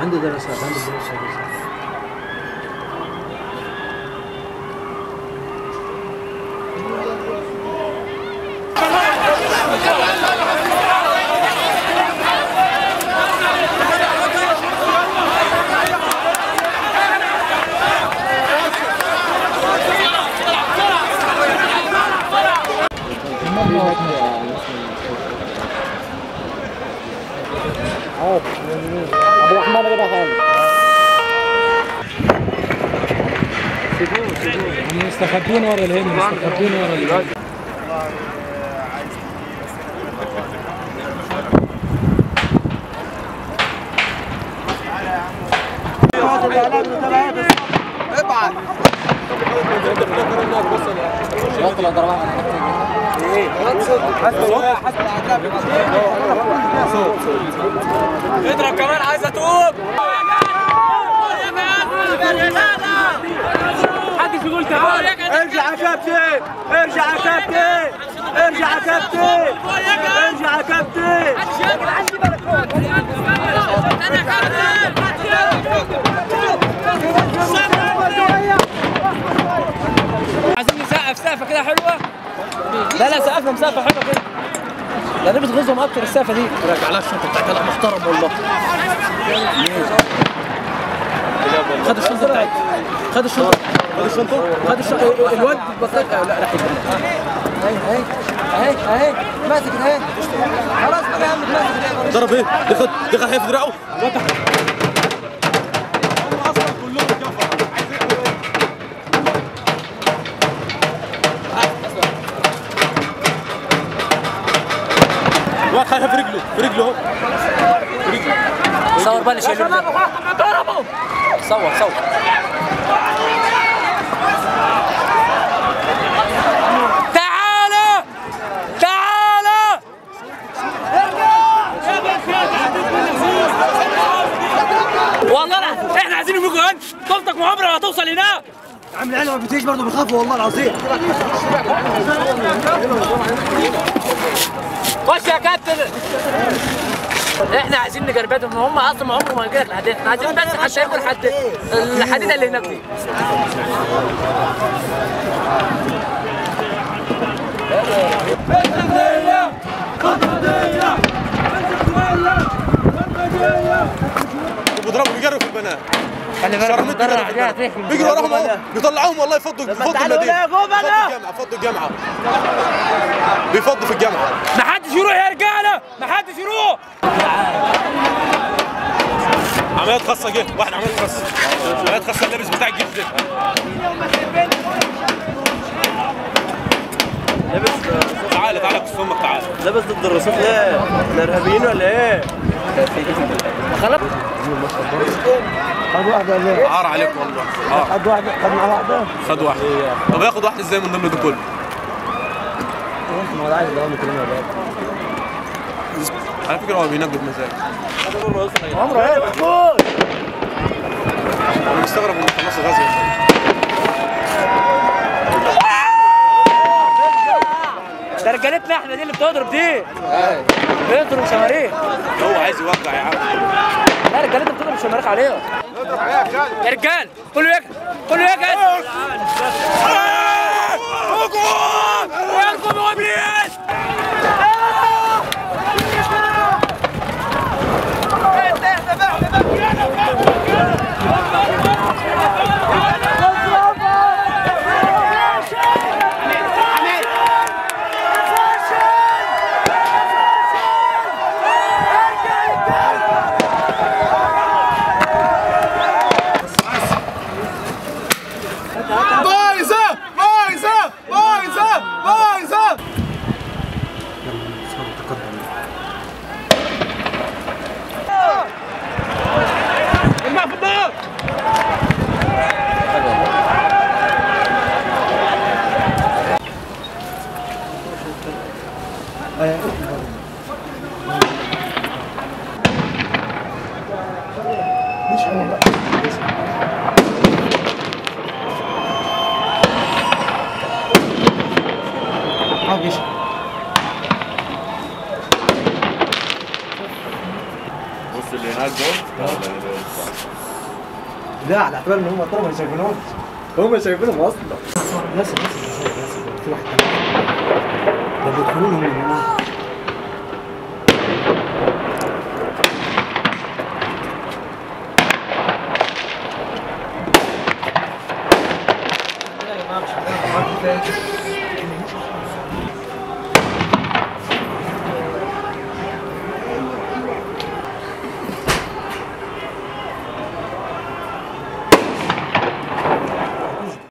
عنده دراسات عنده دراسات ابو الرحمن كده حالي هم مستخبين ورا الهند مستخبين ورا الهند بطل ضربات اضرب كمان عايز اتوب محدش بيقول تعال ارجع يا كابتن ارجع يا كابتن ارجع يا كابتن ارجع يا كابتن عايزين نسقف سقفه كده حلوه لا لا سقفنا مسقفه حلوه كده لا دي بتغيظهم اكتر السقفه دي راجع على الشنطه بتاعتها لا محترم والله خد الشنطه بتاعتي خد الشنطه خد الشنطه خد الشنطه الواد بطل لا لا اهي اهي اهي اهي ماسك اهي خلاص بقى يا عم ماسك ضرب ايه دخل دخل حيف دراعه واحد خايف في رجله في رجله اهو صور بقى اللي شايلين ده صور صور تعالى تعالى والله لا احنا عايزين نفوق هنا طولتك عمرها ما هتوصل هناك عم العيال ما بتجيش برضه بيخافوا والله العظيم خش يا كابتن احنا عايزين نجربتهم هم اصلا ما عمرهم ما هيجيلك لحد احنا عايزين بس حتى ياكل حد الحديده اللي هناك دي وبيضربوا بيجروا في البنات خلي بالك شرمت المدرع بيجروا في دي البنات هتحمي بيجروا وراهم اهو بيطلعوهم والله يفضوا يفضوا المدينه فضوا الجامعه فضوا الجامعه بيفضوا في الجامعه ما حدش يروح يا رجاله ما حدش يروح عمليات خاصه جه واحد عمليات خاصه عمليات خاصه اللابس بتاع الجيش ده تعالى تعالى كس امك تعالى لابس ضد الرصاص ليه؟ احنا ارهابيين ولا ايه؟ خلط خد واحده ليه؟ عار عليك والله عار خد واحده خد معاه واحده خد واحد طب ياخد واحد ازاي من ضمن ده كله ما عايز دوام كلمه بقى على فكره هو بينجد مزاج عمره ايه انا مستغرب من خلاص الغاز ده رجالتنا احنا دي اللي بتضرب دي بيضرب شماريخ هو عايز يوقع يا عم لا رجالتنا بتضرب شماريخ عليهم يا رجال كله يجهز كله يجهز هجوم ويركب وابليس بايظه بايظه بايظه بايظه الماء في النار بص اللي هناك دول لا على اعتبار ان هم طلبه ما شايفينهمش هم شايفينهم اصلا ناس ناس في واحد ده بيدخلوا لهم من هنا